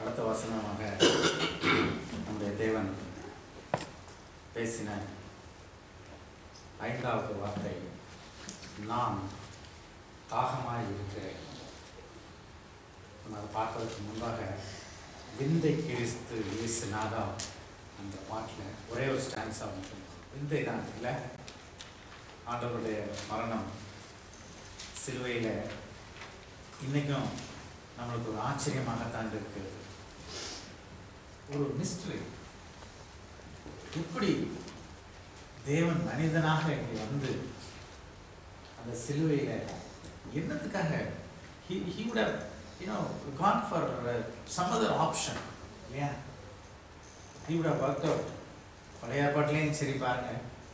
அடுத்த வசனமாக நம்முடைய தேவன் பேசின ஐந்தாவது வார்த்தை நான் தாகமாய் இருக்கிறேன் நம்ம அதை பார்ப்பதற்கு முன்பாக விந்தை கிறிஸ்து இயேசு நாதா அந்த பாட்டில் ஒரே ஒரு ஸ்டான்ஸா மட்டும் விந்தை தான் இல்லை ஆண்டவருடைய மரணம் சிலுவையில் இன்னைக்கும் நம்மளுக்கு ஒரு ஆச்சரியமாகத்தான் இருக்கிறது ஒரு மிஸ்ட்ரி இப்படி தேவன் மனிதனாக இங்கே வந்து அந்த சிலுவையில் என்னத்துக்காக he he would have you know gone for uh, some other option இல்லையா he would have worked out பழைய ஏற்பாட்டிலையும் சரி பாருங்க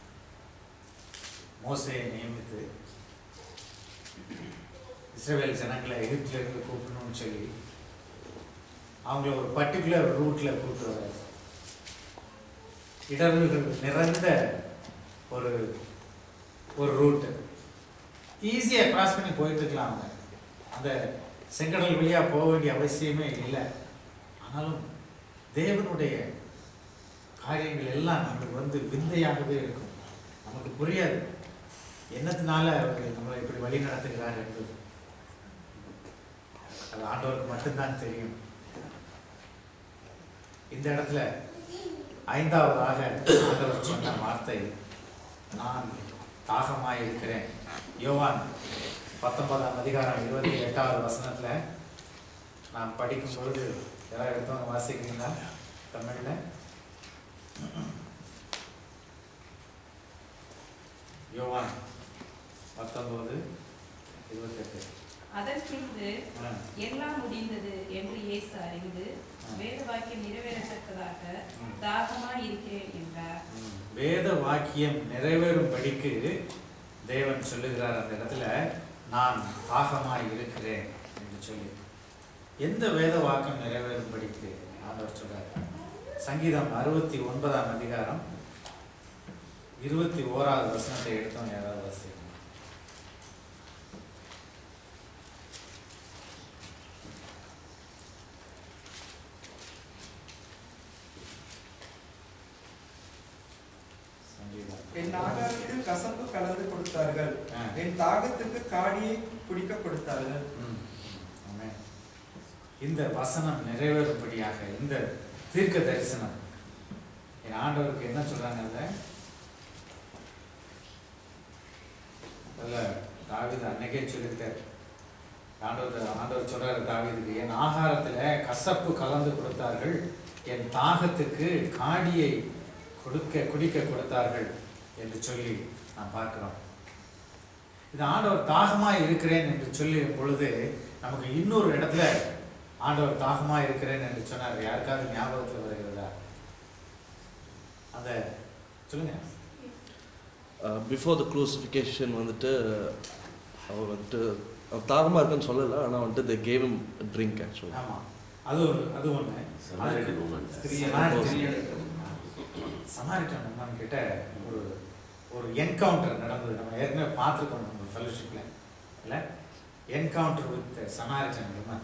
மோசையை நியமித்து இஸ்ரேல் ஜனங்களை எகிப்தில் இருந்து கூப்பிடணும்னு சொல்லி அவங்கள ஒரு பர்டிகுலர் ரூட்டில் கூப்பிட்டு வர்றாரு இடர்கள் நிறைந்த ஒரு ஒரு ரூட்டு ஈஸியாக கிராஸ் பண்ணி போயிட்டு இருக்கலாம் அவங்க அந்த செங்கடல் வழியாக போக வேண்டிய அவசியமே இல்லை ஆனாலும் தேவனுடைய காரியங்கள் எல்லாம் நம்மளுக்கு வந்து விந்தையாகவே இருக்கும் நமக்கு புரியாது என்னத்தினால அவர் நம்மளை இப்படி வழி நடத்துகிறார் என்பது அது ஆண்டவருக்கு மட்டும்தான் தெரியும் இந்த இடத்துல ஐந்தாவதாக ஆண்டவர் சொன்ன வார்த்தை நான் தாகமாய் இருக்கிறேன் யோவான் பத்தொன்பதாம் அதிகாரம் இருபத்தி எட்டாவது வசனத்துல நான் படிக்கும் பொழுது யாராவது எடுத்தவங்க வாசிக்கிறீங்களா தமிழ்ல யோவான் பத்தொன்பது இருபத்தெட்டு அதற்பின்பு ஆ. எல்லாம் முடிந்தது என்று இயேசு அறிந்து வேத வாக்கியம் நிறைவேறத்தக்கதாக ம். தாகமாய் இருக்கிறேன் என்றார் ம். வேத வாக்கியம் நிறைவேறும்படிக்கு தேவன் சொல்லுகிறார் அந்த இடத்துல நான் தாகமாய் இருக்கிறேன் என்று சொல்லி எந்த வேத வாக்கியம் நிறைவேறும்படிக்கு ஆண்டவர் சொல்றார் சங்கீதம் அறுபத்தி ஒன்பதாம் அதிகாரம் இருபத்தி ஓராவது வசனத்தை எடுத்தோம் யாராவது வாசிக்கணும் சங்கீதம் என் ஆகாரத்தில் கசப்பு கலந்து கொடுத்தார்கள் ஆ. என் தாகத்துக்கு காடியை குடிக்க கொடுத்தார்கள் ம். ஆமென். இந்த வசனம் நிறைவேறும்படியாக இந்த தீர்க்க தரிசனம் என் ஆண்டவருக்கு என்ன சொல்றாங்க அதுல அதுல தாவீது அன்னைக்கே சொல்லியிருக்காரு ஆண்டவர் ஆண்டவர் சொல்றாரு தாவீதுக்கு என் ஆகாரத்துல கசப்பு கலந்து கொடுத்தார்கள் என் தாகத்துக்கு காடியை கொடுக்க குடிக்க கொடுத்தார்கள் என்று சொல்லி நாம் பார்க்கிறோம் இது ஆண்டவர் தாகமாய் இருக்கிறேன் என்று சொல்லி பொழுது நமக்கு இன்னொரு இடத்துல ஆண்டவர் தாகமாய் இருக்கிறேன் என்று சொன்னார் யாருக்காவது ஞாபகத்தில் வருகிறதா அந்த சொல்லுங்க பிஃபோர் த க்ரூசிஃபிகேஷன் வந்துட்டு அவர் வந்துட்டு அவர் தாகமாக இருக்குன்னு சொல்லலை ஆனால் வந்துட்டு த கேவ் ட்ரிங்க் ஆக்சுவலி ஆமா அது ஒரு அது ஒண்ணு Samaritan woman. Samaritan Samaritan woman கிட்ட ஒரு ஒரு என்கவுண்டர் நடந்தது நம்ம ஏற்கனவே பார்த்துருக்கோம் நம்ம ஃபெலோஷிப்ல இல்லை என்கவுண்டர் வித் சமாரிட்டன் உமன்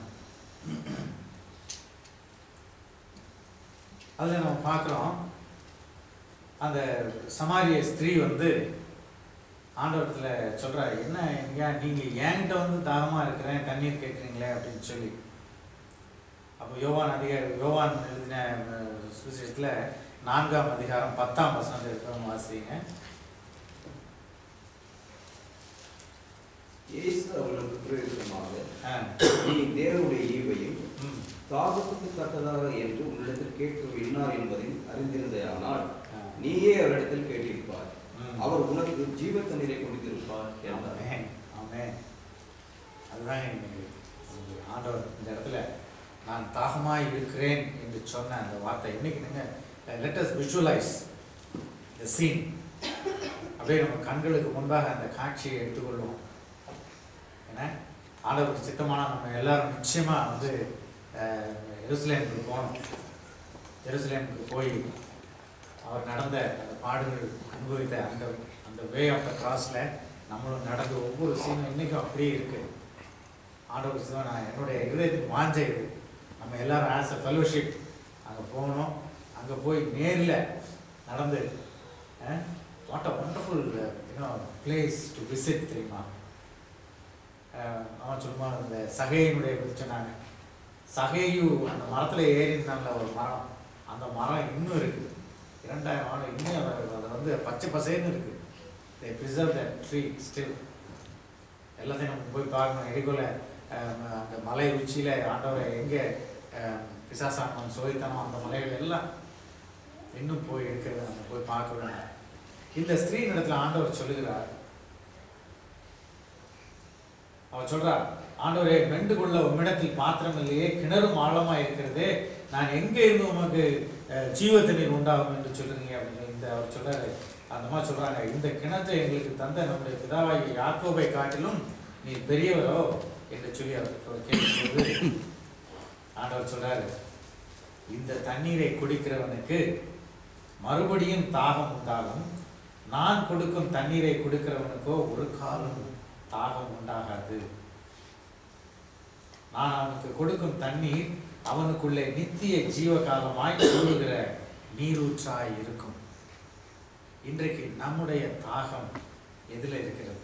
அதில் நம்ம பார்க்குறோம் அந்த சமாரிய ஸ்திரீ வந்து ஆண்டவரத்தில் சொல்றா என்ன ஏன் நீங்கள் என்கிட்ட வந்து தாகமாக இருக்கிறேன் தண்ணீர் கேட்குறீங்களே அப்படின்னு சொல்லி அப்போ யோவான் அதிகார யோவான் எழுதின அஹ், சுவிசேஷத்துல நான்காம் அதிகாரம் பத்தாம் வசனத்தை இருக்கிறவங்க வாசிங்க இயேசு அவர்களுக்கு பிரயோஜனமாக ஆ, நீ தேவனுடைய ஈவையும் ம், தாகத்துக்கு தக்கதாக என்று உன்னிடத்தில் கேட்க இன்னார் என்பதை அறிந்திருந்தேயானால் ஆ. நீயே அவரிடத்தில் கேட்டிருப்பார் ம். அவர் உனக்கு ஜீவ தண்ணீரை கொடுத்திருப்பார் என்றார் ஆமென், ஆமென். அதுதான் இன்னைக்கு நமக்கு ஆண்டவர் இந்த இடத்துல நான் தாகமாய் இருக்கிறேன் என்று சொன்ன அந்த வார்த்தை இன்னைக்கு நீங்க let us visualise the scene அப்படியே நம்ம கண்களுக்கு முன்பாக அந்த காட்சியை எடுத்துக்கொள்வோம் ஏன்னா ஆண்டவருக்கு சித்தமான நம்ம எல்லாரும் நிச்சயமா வந்து அஹ், எருசலேமுக்கு போகணும் எருசலேமுக்கு போய் அவர் நடந்த அந்த பாடுகள் அனுபவித்த அந்த அந்த வே ஆஃப் த கிராஸ்ல நம்மளும் நடந்து ஒவ்வொரு சீனும் இன்னைக்கும் அப்படியே இருக்கு ஆண்டவர் சிவன் நான் என்னுடைய இருதயத்துக்கு வாஞ்சை இது நம்ம எல்லாரும் ஆஸ் அ ஃபெலோஷிப் அங்கே போகணும் அங்கே போய் நேரில் நடந்து what a wonderful you know place to visit தெரியுமா அஹ், அவன் சொல்லுமா அந்த சகையினுடைய பற்றி சொன்னாங்க சகையு அந்த மரத்தில் ஏறினால ஒரு மரம் அந்த மரம் இன்னும் இருக்குது இரண்டாயிரம் ஆண்டு இன்னும் அது அது வந்து பச்சை பசேன்னு இருக்குது they preserve that tree still எல்லாத்தையும் நம்ம போய் பார்க்கணும் எரிகோல அந்த மலை உச்சியில் ஆண்டவரை எங்கே பிசாசானம் சோதித்தனம் அந்த மலைகள் எல்லாம் இன்னும் போய் இருக்கிறத நம்ம போய் பார்க்க வேண்டும் இந்த ஸ்திரீ இடத்துல ஆண்டவர் சொல்லுகிறார் அவர் சொல்றார் ஆண்டவரே மெண்டு கொள்ள உம்மிடத்தில் பாத்திரம் இல்லையே கிணறும் ஆழமா இருக்கிறதே நான் எங்க இருந்து உமக்கு அஹ், ஜீவ தண்ணீர் உண்டாகும் என்று சொல்லுறீங்க அப்படின்னு இந்த அவர் சொல்றாரு அந்த மாதிரி சொல்றாங்க இந்த கிணத்தை எங்களுக்கு தந்த நம்முடைய பிதாவாகிய யாக்கோபை காட்டிலும் நீ பெரியவரோ என்று சொல்லி அவர் கேட்கும்போது ஆண்டவர் சொல்றாரு இந்த தண்ணீரை குடிக்கிறவனுக்கு மறுபடியும் தாகம் உண்டாகும் நான் கொடுக்கும் தண்ணீரை குடிக்கிறவனுக்கோ ஒரு காலம் தாகம் உண்டாகாது நான் அவனுக்கு கொடுக்கும் தண்ணீர் அவனுக்குள்ளே நித்திய ஜீவகாலமாய் ஓடுகிற நீரூற்றாய் இருக்கும் இன்றைக்கு நம்முடைய தாகம் எதில் இருக்கிறது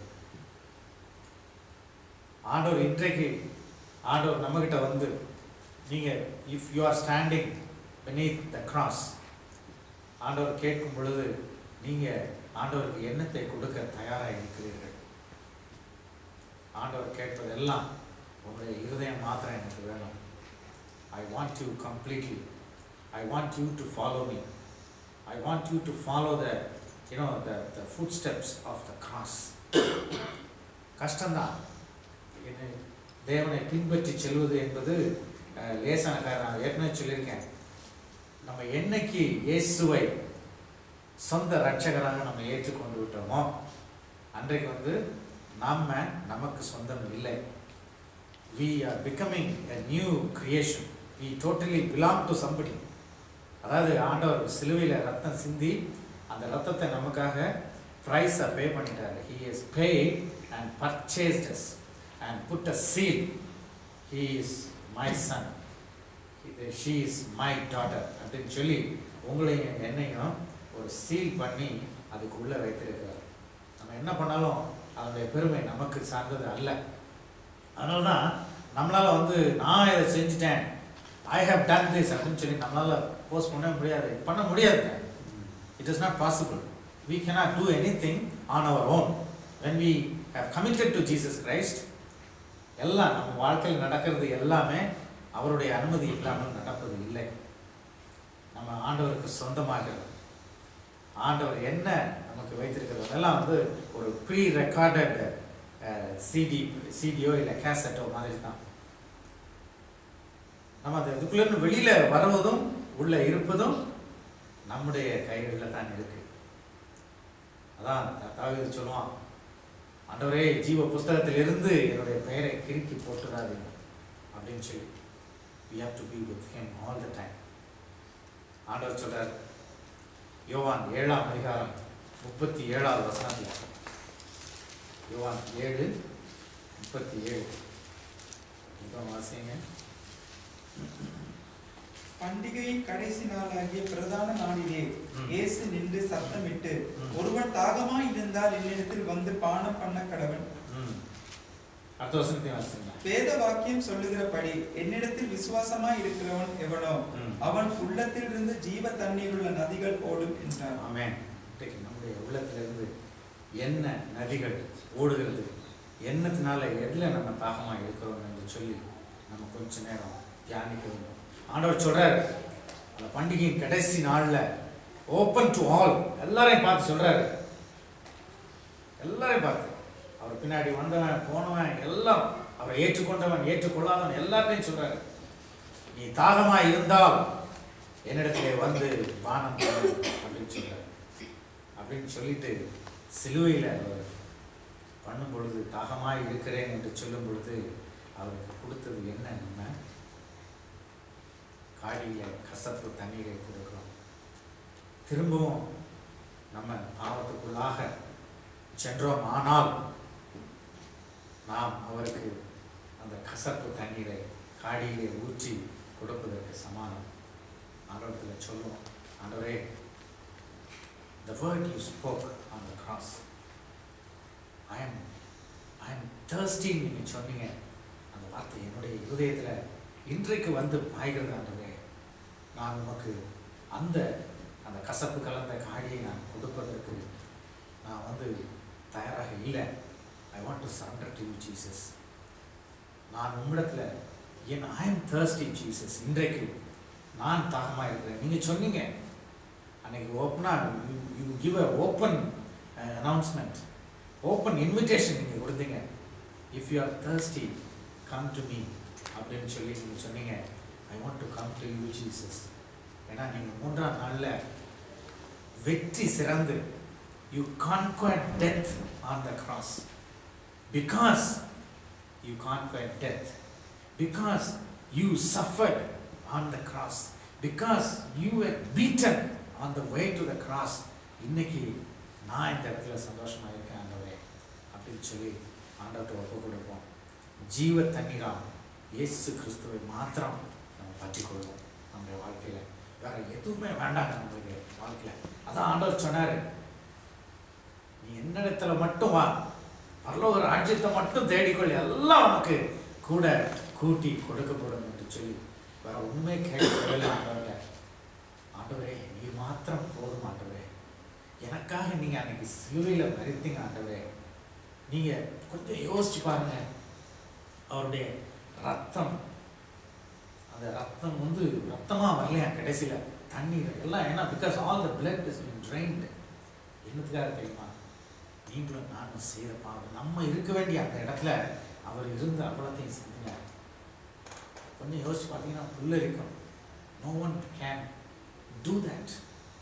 ஆண்டவர் இன்றைக்கு ஆண்டவர் நம்மகிட்ட வந்து நீங்க if you are standing beneath the cross ஆண்டவர் கேட்கும் பொழுது நீங்க ஆண்டவருக்கு எண்ணத்தை கொடுக்க தயாராக இருக்கிறீர்கள் ஆண்டவர் கேட்பதெல்லாம் உங்களுடைய இருதயம் மாத்திரம் எனக்கு வேணும் I want you completely I want you to follow me I want you to follow the you know the the footsteps of the cross கஷ்டம்தான் என்னை தேவனை பின்பற்றி செல்வது என்பது அஹ், லேசான காரியம் நான் ஏற்கனவே சொல்லியிருக்கேன் நம்ம என்னைக்கு இயேசுவை சொந்த ரட்சகராக நம்ம ஏற்றுக்கொண்டு விட்டோமோ அன்றைக்கு வந்து நம்ம நமக்கு சொந்தம் இல்லை we are becoming a new creation we totally belong to somebody அதாவது ஆண்டவர் சிலுவையில் ரத்தம் சிந்தி அந்த ரத்தத்தை நமக்காக ப்ரைஸை பே பண்ணிட்டாரு he has paid and purchased us and put a seal he is my son He- she is my daughter அப்படின்னு சொல்லி உங்களையும் என்னையும் ஒரு சீல் பண்ணி அதுக்குள்ளே வைத்திருக்கிறார் நம்ம என்ன பண்ணாலும் அதனுடைய பெருமை நமக்கு சார்ந்தது அல்ல அதனால தான் நம்மளால் வந்து நான் இதை செஞ்சுட்டேன் ஐ ஹவ் டன் திஸ் அப்படின்னு சொல்லி நம்மளால் போஸ்ட் பண்ண முடியாது பண்ண முடியாது it is not possible we cannot do anything on our own when we have committed to jesus christ எல்லாம் நம்ம வாழ்க்கையில் நடக்கிறது எல்லாமே அவருடைய அனுமதி இல்லாமல் நடப்பது இல்லை நம்ம ஆண்டவருக்கு சொந்தமாகிறது ஆண்டவர் என்ன நமக்கு வைத்திருக்கிறது அதெல்லாம் வந்து ஒரு ப்ரீ ரெக்கார்டட் சிடி சிடியோ இல்லை கேசட்டோ மாதிரி தான் நம்ம அது இதுக்குள்ளேருந்து வெளியில வருவதும் உள்ள இருப்பதும் நம்முடைய கைகளில் தான் இருக்கு அதான் த- தாவீது சொல்லுவான் ஆண்டவரே ஜீவ புஸ்தகத்திலிருந்து என்னுடைய பெயரை கிறுக்கி போட்டுறாதீங்க அப்படின்னு சொல்லி we have to be with him all the time ஆண்டவர் சொல்றார் யோவான் ஏழாம் அதிகாரம் முப்பத்தி ஏழாவது வசனத்தில் யோவான் ஏழு முப்பத்தி ஏழு இப்போ வாசிங்க பண்டிகையின் கடைசி நாளாகிய பிரதான நாளிலே ம். இயேசு நின்று சத்தமிட்டு ம். ஒருவன் தாகமாய் இருந்தால் என்னிடத்தில் வந்து பானம் பண்ண கடவன் ம் அடுத்த வசனத்தையும் வாசிங்க வேத வாக்கியம் சொல்லுகிறபடி என்னிடத்தில் விசுவாசமாய் இருக்கிறவன் எவனோ ம். அவன் உள்ளத்திலிருந்து ஜீவ தண்ணீர் உள்ள நதிகள் ஓடும் என்றார் ஆமென் இன்றைக்கு நம்முடைய உள்ளத்திலிருந்து என்ன நதிகள் ஓடுகிறது என்னத்தினால எதில் நம்ம தாகமாக இருக்கிறோம் என்று சொல்லி நம்ம கொஞ்ச நேரம் தியானிக்க வேண்டும் ஆண்டவர் சொல்றார் அந்த பண்டிகையின் கடைசி நாளில் ஓப்பன் டு ஆல் எல்லாரையும் பார்த்து சொல்றாரு எல்லாரையும் பார்த்து அவர் பின்னாடி வந்தவன் போனவன் எல்லாம் அவரை ஏற்றுக்கொண்டவன் ஏற்றுக்கொள்ளாதவன் எல்லாத்தையும் சொல்றாரு நீ தாகமாக இருந்தால் என்னிடத்திலே வந்து பானம் பண்ணு அப்படின்னு சொல்றாரு அப்படின்னு சொல்லிட்டு சிலுவையில் அவர் பண்ணும் பொழுது தாகமாய் இருக்கிறேன் என்று சொல்லும் பொழுது அவருக்கு கொடுத்தது என்ன நம்ம காடியில கசப்பு தண்ணீரை கொடுக்கிறோம் திரும்பவும் நம்ம பாவத்துக்குள்ளாக சென்றோம் ஆனால் நாம் அவருக்கு அந்த கசப்பு தண்ணீரை காடியிலே ஊற்றி கொடுப்பதற்கு சமானம் ஆண்டவரத்தில் சொல்லுவோம் ஆண்டவரே the word you spoke on the cross I am I am thirsty நீங்கள் சொன்னீங்க அந்த வார்த்தை என்னுடைய இருதயத்தில் இன்றைக்கு வந்து பாய்கிறது ஆண்டவரே நான் உமக்கு அந்த அந்த கசப்பு கலந்த காடியை நான் கொடுப்பதற்கு நான் வந்து தயாராக இல்லை I want to surrender to you Jesus நான் உம்மிடத்தில் என் ஐ எம் தேர்ஸ்டி ஜீசஸ் இன்றைக்கு நான் தாகமாக இருக்கிறேன் நீங்கள் சொன்னீங்க அன்னைக்கு ஓப்பனாக you you give a open announcement open invitation நீங்கள் கொடுத்தீங்க if you are thirsty come to me அப்படின்னு சொல்லி நீங்கள் சொன்னீங்க I want to come to you Jesus ஏன்னா நீங்கள் மூன்றாம் நாளில் வெற்றி சிறந்து you conquer death on the cross because you conquer death because you suffered on the cross because you were beaten on the way to the cross இன்னைக்கு நான் இந்த இடத்துல சந்தோஷமாக இருக்கேன் ஆண்டவரே அப்படின்னு சொல்லி ஆண்டவர்கிட்ட ஒப்பு கொடுப்போம் ஜீவ தண்ணீராம் இயேசு கிறிஸ்துவை மாத்திரம் நம்ம பற்றி கொள்வோம் நம்முடைய வாழ்க்கையில் வேற எதுவுமே வேண்டாம் நம்மளுடைய வாழ்க்கையில் அதான் ஆண்டவர் சொன்னார் நீ என்னிடத்துல மட்டும் வா பரலோக ராஜ்யத்தை மட்டும் தேடிக்கொள் எல்லாம் உனக்கு கூட கூட்டி கொடுக்கப்படும் என்று சொல்லி வேற உண்மை கேட்கவில்லை ஆண்டவர்கிட்ட ஆண்டவரே நீ மாத்திரம் போதும் ஆண்டவரே எனக்காக நீங்க அன்னைக்கு சிலுவையில் மறித்தீங்க ஆண்டவரே நீங்க கொஞ்சம் யோசிச்சு பாருங்க அவருடைய ரத்தம் அந்த ரத்தம் வந்து ரத்தமா வரலையா கடைசியில தண்ணீர் எல்லாம் ஏன்னா because all the blood is been drained என்னத்துக்காக தெரியுமா நீங்களும் நானும் செய்த பாவம் நம்ம இருக்க வேண்டிய அந்த இடத்துல அவர் இருந்து அவ்வளோத்தையும் செஞ்சார் கொஞ்சம் யோசிச்சு பார்த்தீங்கன்னா புல்லரிக்கும் no one can do that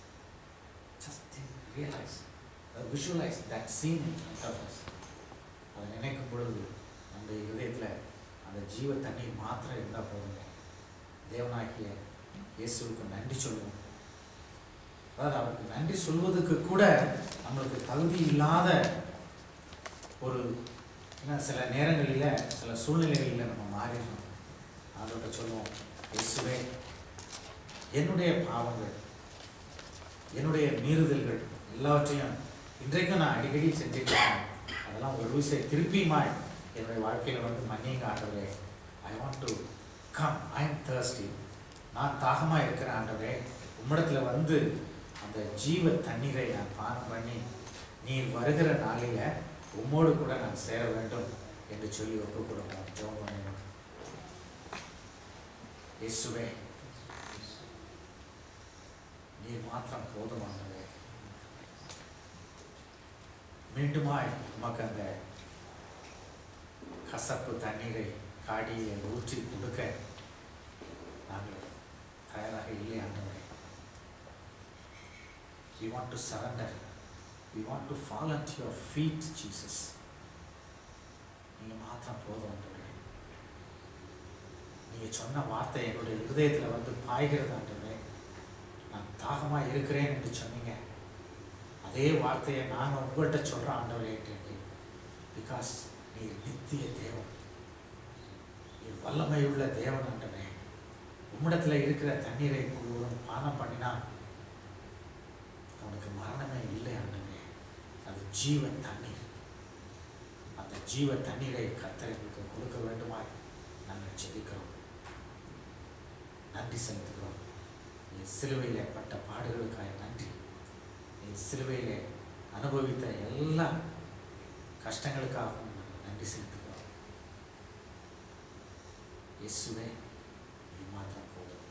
just realise visualise that scene in front of அதை நினைக்கும் பொழுது அந்த இதயத்தில் அந்த ஜீவ தண்ணீர் மாத்திரம் இருந்தால் போதுங்க தேவனாகிய இயேசுவுக்கு நன்றி சொல்லுவோம் அதாவது அவருக்கு நன்றி சொல்வதற்கு கூட நம்மளுக்கு தகுதி இல்லாத ஒரு ஏன்னா சில நேரங்களில் சில சூழ்நிலைகளில் நம்ம மாறிடணும் ஆண்டவர்கிட்ட சொல்லுவோம் இயேசுவே என்னுடைய பாவங்கள் என்னுடைய மீறுதல்கள் எல்லாவற்றையும் இன்றைக்கும் நான் அடிக்கடி செஞ்சுட்டு இருக்கேன் அதெல்லாம் ஒரு விஷய திருப்பியுமாய் என்னுடைய வாழ்க்கையில் வந்து மன்னிங்க ஆண்டவரே I want to come I am thirsty நான் தாகமாக இருக்கிறேன் ஆண்டவரே உம்மிடத்தில் வந்து அந்த ஜீவ தண்ணீரை நான் பானம் பண்ணி நீர் வருகிற நாளில் உம்மோடு கூட நான் சேர வேண்டும் என்று சொல்லி ஒப்பு கொடுப்போம் ஜெபம் பண்ணணும் இயேசுவே நீர் மாத்திரம் போதுமானது மீண்டுமாய் உமக்கு அந்த கசப்பு தண்ணீரை காடியை ஊற்றி கொடுக்க நாங்கள் தயாராக இல்லை ஆண்டவரே We want to surrender. We want to fall at your feet, Jesus. நீங்கள் மாத்திரம் போதும் ஆண்டவரே நீங்கள் சொன்ன வார்த்தை என்னுடைய இருதயத்தில் வந்து பாய்கிறது ஆண்டவரே நான் தாகமாக இருக்கிறேன் என்று சொன்னீங்க அதே வார்த்தையை நான் உங்கள்கிட்ட சொல்கிறேன் ஆண்டவரே இன்றைக்கு பிகாஸ் நீர் நித்திய தேவன் நீர் வல்லமையுள்ள தேவன் ஆண்டவரே உம்மிடத்தில் இருக்கிற தண்ணீரை முழுவதும் பானம் பண்ணினா அவனுக்கு மரணமே இல்லை ஆண்டவரே அது ஜீவ தண்ணீர் அந்த ஜீவ தண்ணீரை கர்த்தர் எங்களுக்கு கொடுக்க வேண்டுமாய் நாங்கள் ஜெபிக்கிறோம் நன்றி செலுத்துகிறோம் நீ சிலுவையிலே பட்ட பாடுகளுக்காக நன்றி நீ சிலுவையிலே அனுபவித்த எல்லா கஷ்டங்களுக்காகவும் நாங்கள் நன்றி செலுத்துகிறோம் இயேசுவே நீ மாத்திரம் போதும்